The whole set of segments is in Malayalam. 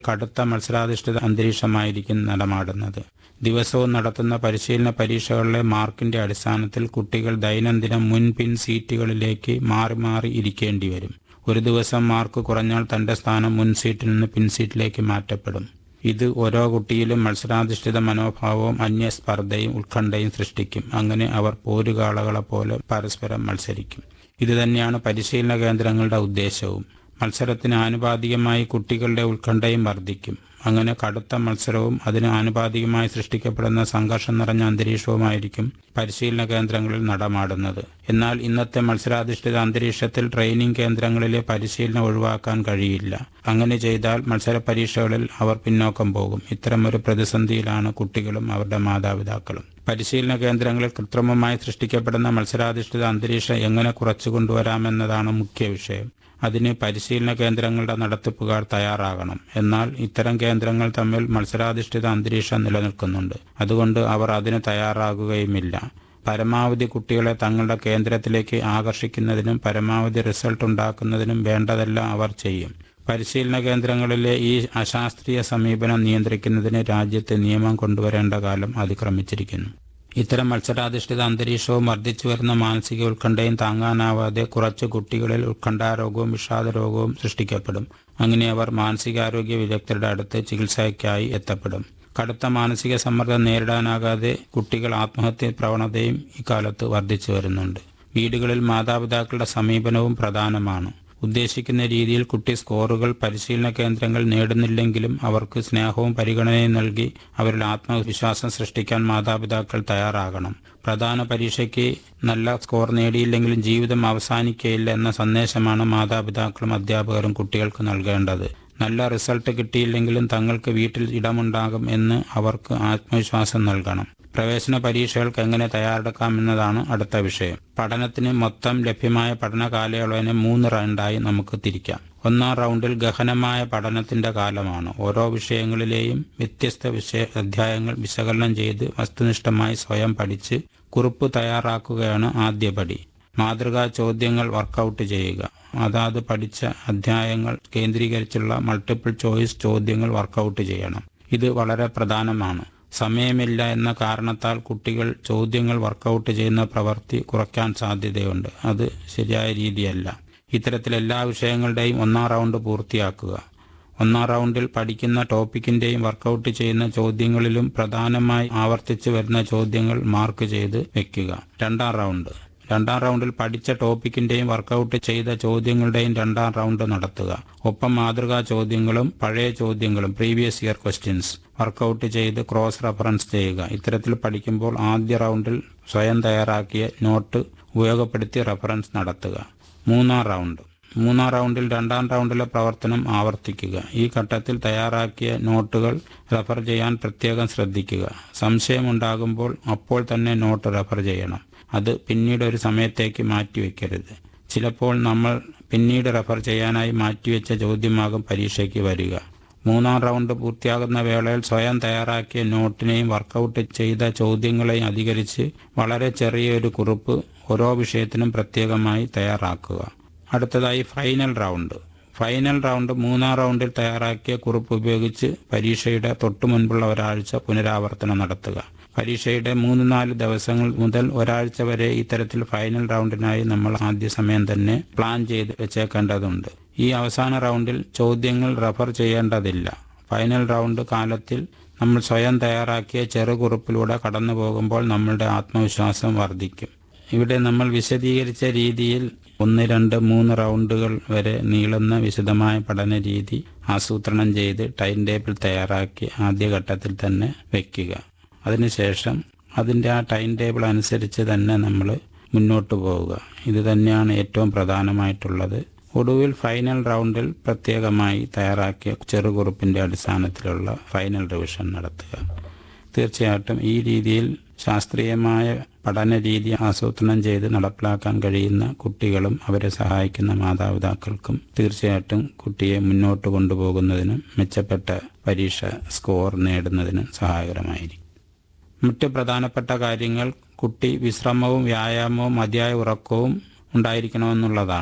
കടുത്ത മത്സരാധിഷ്ഠിത അന്തരീക്ഷമായിരിക്കും നടമാടുന്നത് ദിവസവും നടത്തുന്ന പരിശീലന പരീക്ഷകളിലെ മാർക്കിന്റെ അടിസ്ഥാനത്തിൽ കുട്ടികൾ ദൈനംദിനം മുൻപിൻ സീറ്റുകളിലേക്ക് മാറി മാറി ഇരിക്കേണ്ടി വരും ഒരു ദിവസം മാർക്ക് കുറഞ്ഞാൽ തന്റെ സ്ഥാനം മുൻ സീറ്റിൽ നിന്ന് പിൻ സീറ്റിലേക്ക് മാറ്റപ്പെടും ഇത് ഓരോ കുട്ടിയിലും മത്സരാധിഷ്ഠിത മനോഭാവവും അന്യസ്പർദ്ധയും ഉത്കണ്ഠയും സൃഷ്ടിക്കും അങ്ങനെ അവർ പോരുകാളകളെ പോലെ പരസ്പരം മത്സരിക്കും ഇതുതന്നെയാണ് പരിശീലന കേന്ദ്രങ്ങളുടെ ഉദ്ദേശവും മത്സരത്തിന് ആനുപാതികമായി കുട്ടികളുടെ ഉത്കണ്ഠയും വർദ്ധിക്കും അങ്ങനെ കടുത്ത മത്സരവും അതിന് ആനുപാതികമായി സൃഷ്ടിക്കപ്പെടുന്ന സംഘർഷം നിറഞ്ഞ അന്തരീക്ഷവുമായിരിക്കും പരിശീലന കേന്ദ്രങ്ങളിൽ നടമാടുന്നത് എന്നാൽ ഇന്നത്തെ മത്സരാധിഷ്ഠിത അന്തരീക്ഷത്തിൽ ട്രെയിനിങ് കേന്ദ്രങ്ങളിലെ പരിശീലനം ഒഴിവാക്കാൻ കഴിയില്ല അങ്ങനെ ചെയ്താൽ മത്സര പരീക്ഷകളിൽ അവർ പിന്നോക്കം പോകും ഇത്തരമൊരു പ്രതിസന്ധിയിലാണ് കുട്ടികളും അവരുടെ മാതാപിതാക്കളും പരിശീലന കേന്ദ്രങ്ങളിൽ കൃത്രിമമായി സൃഷ്ടിക്കപ്പെടുന്ന മത്സരാധിഷ്ഠിത അന്തരീക്ഷം എങ്ങനെ കുറച്ചു കൊണ്ടുവരാമെന്നതാണ് മുഖ്യ വിഷയം അതിന് പരിശീലന കേന്ദ്രങ്ങളുടെ നടത്തിപ്പുകാർ തയ്യാറാകണം എന്നാൽ ഇത്തരം കേന്ദ്രങ്ങൾ തമ്മിൽ മത്സരാധിഷ്ഠിത അന്തരീക്ഷം നിലനിൽക്കുന്നുണ്ട് അതുകൊണ്ട് അവർ അതിന് തയ്യാറാകുകയുമില്ല പരമാവധി കുട്ടികളെ തങ്ങളുടെ കേന്ദ്രത്തിലേക്ക് ആകർഷിക്കുന്നതിനും പരമാവധി റിസൾട്ട് ഉണ്ടാക്കുന്നതിനും വേണ്ടതെല്ലാം അവർ ചെയ്യും പരിശീലന കേന്ദ്രങ്ങളിലെ ഈ അശാസ്ത്രീയ സമീപനം നിയന്ത്രിക്കുന്നതിന് രാജ്യത്ത് നിയമം കൊണ്ടുവരേണ്ട കാലം അതിക്രമിച്ചിരിക്കുന്നു ഇത്തരം മത്സരാധിഷ്ഠിത അന്തരീക്ഷവും വർദ്ധിച്ചു വരുന്ന മാനസിക ഉത്കണ്ഠയും താങ്ങാനാവാതെ കുറച്ച് കുട്ടികളിൽ ഉത്കണ്ഠാരോഗവും വിഷാദരോഗവും സൃഷ്ടിക്കപ്പെടും അങ്ങനെ അവർ മാനസികാരോഗ്യ വിദഗ്ധരുടെ അടുത്ത് ചികിത്സയ്ക്കായി എത്തപ്പെടും കടുത്ത മാനസിക സമ്മർദ്ദം നേരിടാനാകാതെ കുട്ടികൾ ആത്മഹത്യ പ്രവണതയും ഇക്കാലത്ത് വർദ്ധിച്ചു വരുന്നുണ്ട് വീടുകളിൽ മാതാപിതാക്കളുടെ സമീപനവും പ്രധാനമാണ് ഉദ്ദേശിക്കുന്ന രീതിയിൽ കുട്ടി സ്കോറുകൾ പരിശീലന കേന്ദ്രങ്ങൾ നേടുന്നില്ലെങ്കിലും അവർക്ക് സ്നേഹവും പരിഗണനയും നൽകി അവരിൽ ആത്മവിശ്വാസം സൃഷ്ടിക്കാൻ മാതാപിതാക്കൾ തയ്യാറാകണം പ്രധാന പരീക്ഷയ്ക്ക് നല്ല സ്കോർ നേടിയില്ലെങ്കിലും ജീവിതം അവസാനിക്കുകയില്ല എന്ന സന്ദേശമാണ് മാതാപിതാക്കളും അധ്യാപകരും കുട്ടികൾക്ക് നൽകേണ്ടത് നല്ല റിസൾട്ട് കിട്ടിയില്ലെങ്കിലും തങ്ങൾക്ക് വീട്ടിൽ ഇടമുണ്ടാകും എന്ന് അവർക്ക് ആത്മവിശ്വാസം നൽകണം പ്രവേശന പരീക്ഷകൾക്ക് എങ്ങനെ തയ്യാറെടുക്കാമെന്നതാണ് അടുത്ത വിഷയം പഠനത്തിന് മൊത്തം ലഭ്യമായ പഠന കാലയളവിനെ മൂന്ന് റൗണ്ടായി നമുക്ക് തിരിക്കാം ഒന്നാം റൗണ്ടിൽ ഗഹനമായ പഠനത്തിന്റെ കാലമാണ് ഓരോ വിഷയങ്ങളിലെയും വ്യത്യസ്ത വിഷയ അധ്യായങ്ങൾ വിശകലനം ചെയ്ത് വസ്തുനിഷ്ഠമായി സ്വയം പഠിച്ച് കുറിപ്പ് തയ്യാറാക്കുകയാണ് ആദ്യപടി മാതൃകാ ചോദ്യങ്ങൾ വർക്കൗട്ട് ചെയ്യുക അതാത് പഠിച്ച അധ്യായങ്ങൾ കേന്ദ്രീകരിച്ചുള്ള മൾട്ടിപ്പിൾ ചോയ്സ് ചോദ്യങ്ങൾ വർക്കൗട്ട് ചെയ്യണം ഇത് വളരെ പ്രധാനമാണ് സമയമില്ല എന്ന കാരണത്താൽ കുട്ടികൾ ചോദ്യങ്ങൾ വർക്കൗട്ട് ചെയ്യുന്ന പ്രവൃത്തി കുറയ്ക്കാൻ സാധ്യതയുണ്ട് അത് ശരിയായ രീതിയല്ല ഇത്തരത്തിൽ എല്ലാ വിഷയങ്ങളുടെയും ഒന്നാം റൗണ്ട് പൂർത്തിയാക്കുക ഒന്നാം റൗണ്ടിൽ പഠിക്കുന്ന ടോപ്പിക്കിന്റെയും വർക്കൗട്ട് ചെയ്യുന്ന ചോദ്യങ്ങളിലും പ്രധാനമായി ആവർത്തിച്ചു വരുന്ന ചോദ്യങ്ങൾ മാർക്ക് ചെയ്ത് വെക്കുക രണ്ടാം റൗണ്ട് രണ്ടാം റൗണ്ടിൽ പഠിച്ച ടോപ്പിക്കിന്റെയും വർക്കൗട്ട് ചെയ്ത ചോദ്യങ്ങളുടെയും രണ്ടാം റൗണ്ട് നടത്തുക ഒപ്പം മാതൃകാ ചോദ്യങ്ങളും പഴയ ചോദ്യങ്ങളും പ്രീവിയസ് ഇയർ ക്വസ്റ്റ്യൻസ് വർക്കൗട്ട് ചെയ്ത് ക്രോസ് റെഫറൻസ് ചെയ്യുക ഇത്തരത്തിൽ പഠിക്കുമ്പോൾ ആദ്യ റൗണ്ടിൽ സ്വയം തയ്യാറാക്കിയ നോട്ട് ഉപയോഗപ്പെടുത്തി റെഫറൻസ് നടത്തുക മൂന്നാം റൗണ്ട് മൂന്നാം റൗണ്ടിൽ രണ്ടാം റൗണ്ടിലെ പ്രവർത്തനം ആവർത്തിക്കുക ഈ ഘട്ടത്തിൽ തയ്യാറാക്കിയ നോട്ടുകൾ റെഫർ ചെയ്യാൻ പ്രത്യേകം ശ്രദ്ധിക്കുക സംശയമുണ്ടാകുമ്പോൾ അപ്പോൾ തന്നെ നോട്ട് റെഫർ ചെയ്യണം അത് പിന്നീട് ഒരു സമയത്തേക്ക് മാറ്റിവെക്കരുത് ചിലപ്പോൾ നമ്മൾ പിന്നീട് റെഫർ ചെയ്യാനായി മാറ്റിവെച്ച ചോദ്യമാകും പരീക്ഷയ്ക്ക് വരിക മൂന്നാം റൗണ്ട് പൂർത്തിയാകുന്ന വേളയിൽ സ്വയം തയ്യാറാക്കിയ നോട്ടിനെയും വർക്കൗട്ട് ചെയ്ത ചോദ്യങ്ങളെയും അധികരിച്ച് വളരെ ചെറിയൊരു കുറിപ്പ് ഓരോ വിഷയത്തിനും പ്രത്യേകമായി തയ്യാറാക്കുക അടുത്തതായി ഫൈനൽ റൗണ്ട് ഫൈനൽ റൗണ്ട് മൂന്നാം റൗണ്ടിൽ തയ്യാറാക്കിയ കുറിപ്പ് ഉപയോഗിച്ച് പരീക്ഷയുടെ തൊട്ടു മുൻപുള്ള ഒരാഴ്ച പുനരാവർത്തനം നടത്തുക പരീക്ഷയുടെ മൂന്ന് നാല് ദിവസങ്ങൾ മുതൽ ഒരാഴ്ച വരെ ഇത്തരത്തിൽ ഫൈനൽ റൗണ്ടിനായി നമ്മൾ ആദ്യ സമയം തന്നെ പ്ലാൻ ചെയ്ത് വെച്ചേക്കേണ്ടതുണ്ട് ഈ അവസാന റൗണ്ടിൽ ചോദ്യങ്ങൾ റെഫർ ചെയ്യേണ്ടതില്ല ഫൈനൽ റൗണ്ട് കാലത്തിൽ നമ്മൾ സ്വയം തയ്യാറാക്കിയ ചെറുകുറിപ്പിലൂടെ കടന്നു പോകുമ്പോൾ നമ്മളുടെ ആത്മവിശ്വാസം വർദ്ധിക്കും ഇവിടെ നമ്മൾ വിശദീകരിച്ച രീതിയിൽ ഒന്ന് രണ്ട് മൂന്ന് റൗണ്ടുകൾ വരെ നീളുന്ന വിശദമായ പഠന രീതി ആസൂത്രണം ചെയ്ത് ടൈം ടേബിൾ തയ്യാറാക്കി ആദ്യഘട്ടത്തിൽ തന്നെ വയ്ക്കുക അതിനുശേഷം അതിൻ്റെ ആ ടൈം ടേബിൾ അനുസരിച്ച് തന്നെ നമ്മൾ മുന്നോട്ട് പോവുക ഇത് തന്നെയാണ് ഏറ്റവും പ്രധാനമായിട്ടുള്ളത് ഒടുവിൽ ഫൈനൽ റൗണ്ടിൽ പ്രത്യേകമായി തയ്യാറാക്കിയ ചെറുകുറിപ്പിൻ്റെ അടിസ്ഥാനത്തിലുള്ള ഫൈനൽ റിവിഷൻ നടത്തുക തീർച്ചയായിട്ടും ഈ രീതിയിൽ ശാസ്ത്രീയമായ പഠന രീതി ആസൂത്രണം ചെയ്ത് നടപ്പിലാക്കാൻ കഴിയുന്ന കുട്ടികളും അവരെ സഹായിക്കുന്ന മാതാപിതാക്കൾക്കും തീർച്ചയായിട്ടും കുട്ടിയെ മുന്നോട്ട് കൊണ്ടുപോകുന്നതിനും മെച്ചപ്പെട്ട പരീക്ഷ സ്കോർ നേടുന്നതിനും സഹായകരമായിരിക്കും മറ്റ് പ്രധാനപ്പെട്ട കാര്യങ്ങൾ കുട്ടി വിശ്രമവും വ്യായാമവും മതിയായ ഉറക്കവും ഉണ്ടായിരിക്കണമെന്നുള്ളതാണ്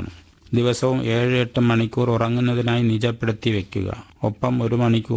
ദിവസവും ഏഴ് എട്ട് മണിക്കൂർ ഉറങ്ങുന്നതിനായി നിജപ്പെടുത്തി വെക്കുക ഒപ്പം ഒരു മണിക്കൂർ